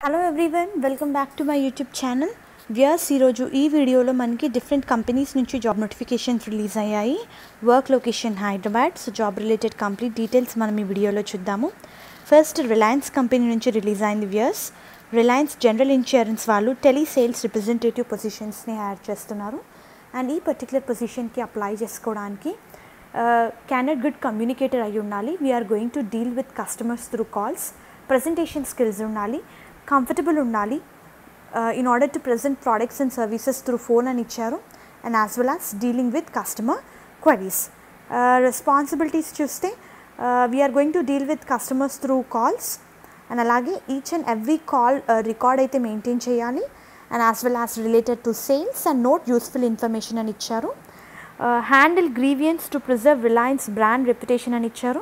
hello everyone welcome back to my YouTube channel వ్యాస్ ఈరోజు ఈ వీడియోలో మనకి డిఫరెంట్ కంపెనీస్ నుంచి జాబ్ నోటిఫికేషన్స్ రిలీజ్ అయ్యాయి work location Hyderabad so job related complete details మనం ఈ వీడియోలో చూద్దాము ఫస్ట్ రిలయన్స్ కంపెనీ నుంచి రిలీజ్ అయింది వ్యాస్ రిలయన్స్ జనరల్ ఇన్సూరెన్స్ వాళ్ళు టెలీ సేల్స్ రిప్రజెంటేటివ్ పొజిషన్స్ని యాడ్ చేస్తున్నారు అండ్ ఈ పర్టికులర్ పొజిషన్కి అప్లై చేసుకోవడానికి క్యాండిడేట్ గుడ్ కమ్యూనికేటర్ అయి ఉండాలి we are going to deal with customers through calls presentation skills ఉండాలి కంఫర్టబుల్ ఉండాలి in order to present products and services through phone అని ఇచ్చారు and as well as dealing with customer queries responsibilities చూస్తే we're going to deal with customers through calls and అలాగే each and every call record అయితే maintain చేయాలి and as well as related to sales and note useful information అని ఇచ్చారు handle grievance to preserve Reliance brand reputation అని ఇచ్చారు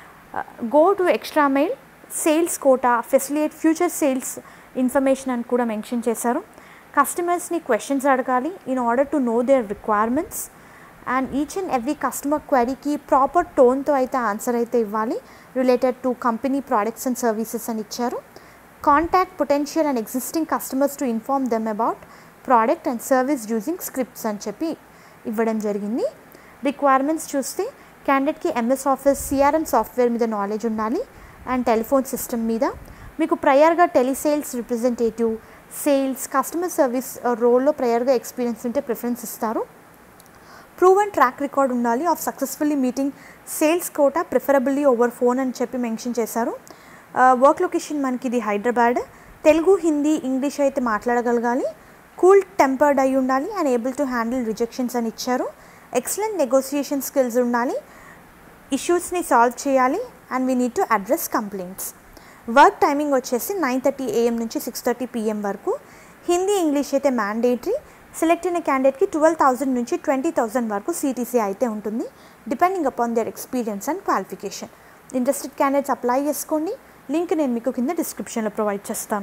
go to extra mile sales quota ఫెసిలియేట్ future sales information అని కూడా mention చేశారు కస్టమర్స్ని క్వశ్చన్స్ అడగాలి in order to know their requirements and each and every customer క్వరీకి ప్రాపర్ టోన్తో అయితే ఆన్సర్ అయితే ఇవ్వాలి related to company products and services అని ఇచ్చారు contact potential and existing customers to inform them about product and service using scripts అని చెప్పి ఇవ్వడం జరిగింది రిక్వైర్మెంట్స్ చూస్తే క్యాండిడేట్కి ఎంఎస్ ఆఫీస్ సిఆర్ఎం సాఫ్ట్వేర్ మీద నాలెడ్జ్ ఉండాలి అండ్ టెలిఫోన్ సిస్టమ్ మీద మీకు ప్రయర్గా telesales representative sales customer service రోల్లో ప్రయర్గా ఎక్స్పీరియన్స్ ఉంటే ప్రిఫరెన్స్ ఇస్తారు ప్రూవ్ అండ్ ట్రాక్ రికార్డ్ ఉండాలి of successfully meeting sales quota preferably over phone అని చెప్పి మెన్షన్ చేశారు వర్క్ లొకేషన్ మనకి ఇది హైదరాబాద్ తెలుగు హిందీ ఇంగ్లీష్ అయితే మాట్లాడగలగాలి కూల్ టెంపర్డ్ అయి ఉండాలి and able to handle rejections అని ఇచ్చారు ఎక్సలెంట్ నెగోసియేషన్ స్కిల్స్ ఉండాలి ఇష్యూస్ని సాల్వ్ చేయాలి and we need to address complaints work timing వచ్చేసి నైన్ థర్టీ ఏఎం నుంచి సిక్స్ థర్టీ పిఎం వరకు హిందీ ఇంగ్లీష్ అయితే మ్యాండేటరీ సెలెక్ట్ అయిన క్యాండిడేట్కి ట్వెల్వ్ థౌసండ్ నుంచి ట్వంటీ థౌసండ్ వరకు సిటీసీ అయితే ఉంటుంది depending upon their experience and qualification interested candidates apply చేసుకోండి లింక్ నేను మీకు కింద డిస్క్రిప్షన్లో ప్రొవైడ్ చేస్తాను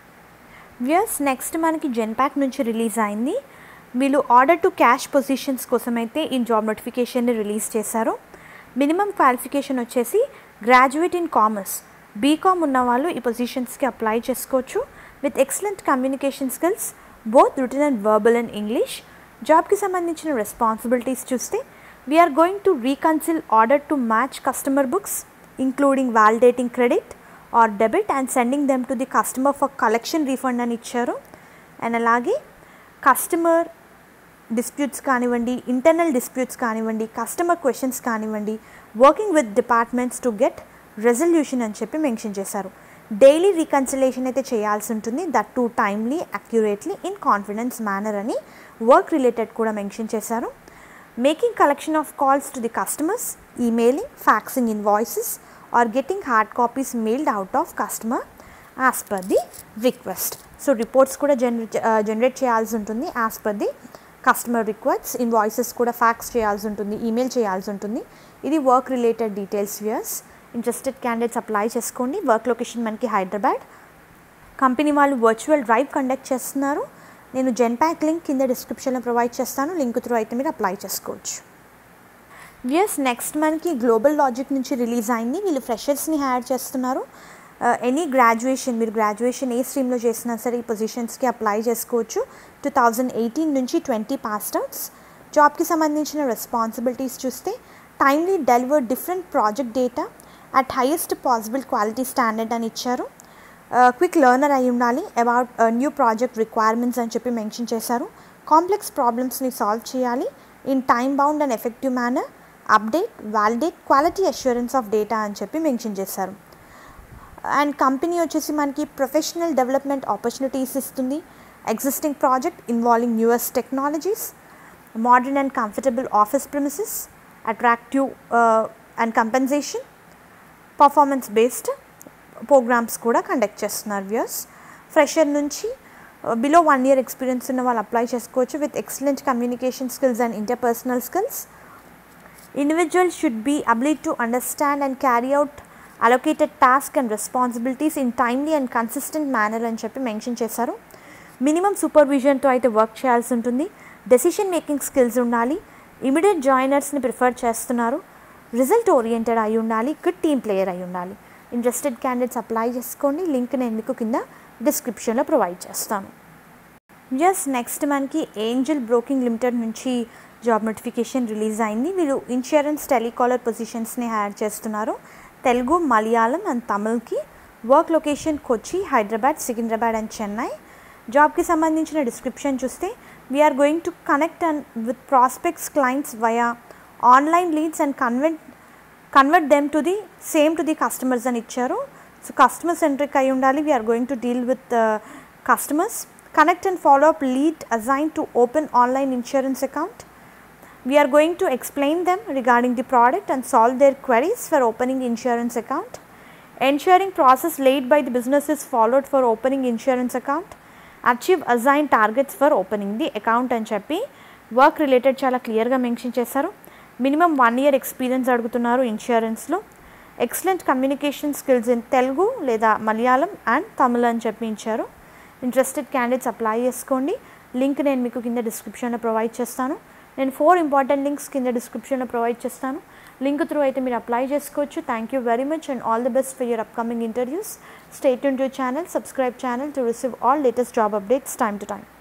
వ్యూస్ నెక్స్ట్ మనకి జెన్పాక్ నుంచి రిలీజ్ అయింది వీళ్ళు ఆర్డర్ టు క్యాష్ పొజిషన్స్ కోసం అయితే ఈ జాబ్ నోటిఫికేషన్ని రిలీజ్ చేశారు మినిమం క్వాలిఫికేషన్ వచ్చేసి గ్రాడ్యుయేట్ ఇన్ కామర్స్ బీకామ్ ఉన్న వాళ్ళు ఈ పొజిషన్స్కి అప్లై చేసుకోవచ్చు with excellent communication skills both written and verbal and English జాబ్కి సంబంధించిన రెస్పాన్సిబిలిటీస్ చూస్తే we're going to reconcile order to match customer books including validating credit or debit and sending them to the customer for collection refund అని ఇచ్చారు and అలాగే customer disputes కానివ్వండి internal disputes కానివ్వండి customer questions కానివ్వండి working with departments to get resolution అని చెప్పి mention చేశారు daily reconciliation అయితే చేయాల్సి ఉంటుంది that to timely accurately in confidence manner అని వర్క్ రిలేటెడ్ కూడా మెన్షన్ చేశారు making collection of calls to the customers emailing faxing invoices or getting hard copies mailed out of customer as per the request so reports కూడా generate generate చేయాల్సి ఉంటుంది as per the customer requests invoices కూడా fax చేయాల్సి ఉంటుంది email చేయాల్సి ఉంటుంది ఇది work related details viewers interested candidates apply చేసుకోండి వర్క్ లొకేషన్ మనకి హైదరాబాద్ కంపెనీ వాళ్ళు వర్చువల్ డ్రైవ్ కండక్ట్ చేస్తున్నారు నేను జెన్పాక్ లింక్ కింద డిస్క్రిప్షన్లో ప్రొవైడ్ చేస్తాను లింక్ త్రూ అయితే మీరు అప్లై చేసుకోవచ్చు వ్యూయర్స్ నెక్స్ట్ మనకి గ్లోబల్ లాజిక్ నుంచి రిలీజ్ అయింది వీళ్ళు ఫ్రెషర్స్ని హైర్ చేస్తున్నారు ఎనీ గ్రాడ్యుయేషన్ మీరు గ్రాడ్యుయేషన్ ఏ స్ట్రీమ్లో చేసినా సరే ఈ పొజిషన్స్కి అప్లై చేసుకోవచ్చు టూ థౌజండ్ ఎయిటీన్ నుంచి ట్వంటీ పాస్డ్ అవుట్స్ జాబ్కి సంబంధించిన రెస్పాన్సిబిలిటీస్ చూస్తే timely deliver different project data at highest possible quality standard అని ఇచ్చారు క్విక్ లెర్నర్ అయి ఉండాలి అబౌట్ న్యూ ప్రాజెక్ట్ రిక్వైర్మెంట్స్ అని చెప్పి మెన్షన్ చేశారు కాంప్లెక్స్ ప్రాబ్లమ్స్ని సాల్వ్ చేయాలి in time bound and effective manner update validate quality assurance of data అని చెప్పి మెన్షన్ చేశారు అండ్ కంపెనీ వచ్చేసి మనకి ప్రొఫెషనల్ డెవలప్మెంట్ ఆపర్చునిటీస్ ఇస్తుంది existing project involving newest technologies modern and comfortable office premises attractive and compensation performance based programmes కూడా conduct చేస్తున్నారు views fresher నుంచి below one year experience ఉన్న వాళ్ళు అప్లై చేసుకోవచ్చు with excellent communication skills and interpersonal skills individual should be ability to understand and carry out allocated task and responsibilities in timely and consistent manner అని చెప్పి mention చేశారు minimum సూపర్విజన్తో అయితే work చేయాల్సి ఉంటుంది decision making skills ఉండాలి immediate జాయినర్స్ని prefer చేస్తున్నారు result oriented అయి ఉండాలి గుడ్ టీమ్ ప్లేయర్ అయి ఉండాలి ఇంట్రెస్టెడ్ క్యాండిడేట్స్ అప్లై చేసుకోండి లింక్ నేను మీకు కింద డిస్క్రిప్షన్లో ప్రొవైడ్ చేస్తాను ఎస్ నెక్స్ట్ మనకి ఏంజల్ బ్రోకింగ్ లిమిటెడ్ నుంచి జాబ్ నోటిఫికేషన్ రిలీజ్ అయింది వీళ్ళు ఇన్సూరెన్స్ టెలికాలర్ పొజిషన్స్ని హైర్ చేస్తున్నారు తెలుగు మలయాళం అండ్ తమిళ్కి work location Kochi Hyderabad Secunderabad and Chennai జాబ్కి సంబంధించిన డిస్క్రిప్షన్ చూస్తే we're going to connect and with prospects clients via online leads and convent convert them to the same to the customers అని ఇచ్చారు సో కస్టమర్ సెంట్రిక్ అయి ఉండాలి we are going to deal with customers connect and follow up lead assign to open online insurance account we are going to explain them regarding the product and solve their queries for opening insurance account ensuring process laid by the business is followed for opening insurance account achieve assigned targets for opening the account అని చెప్పి work related చాలా క్లియర్గా mention చేశారు minimum one year experience అడుగుతున్నారు ఇన్సూరెన్స్లో excellent communication skills in Telugu లేదా Malayalam and Tamil అని చెప్పి ఇచ్చారు ఇంట్రెస్టెడ్ క్యాండిడేట్స్ అప్లై చేసుకోండి లింక్ నేను మీకు కింద డిస్క్రిప్షన్లో ప్రొవైడ్ చేస్తాను నేను ఫోర్ ఇంపార్టెంట్ లింక్స్ కింద డిస్క్రిప్షన్లో ప్రొవైడ్ చేస్తాను లింక్ త్రూ అయితే మీరు అప్లై చేసుకోవచ్చు thank you very much and all the best for your upcoming interviews state to channel subscribe channel to receive all latest job updates time to time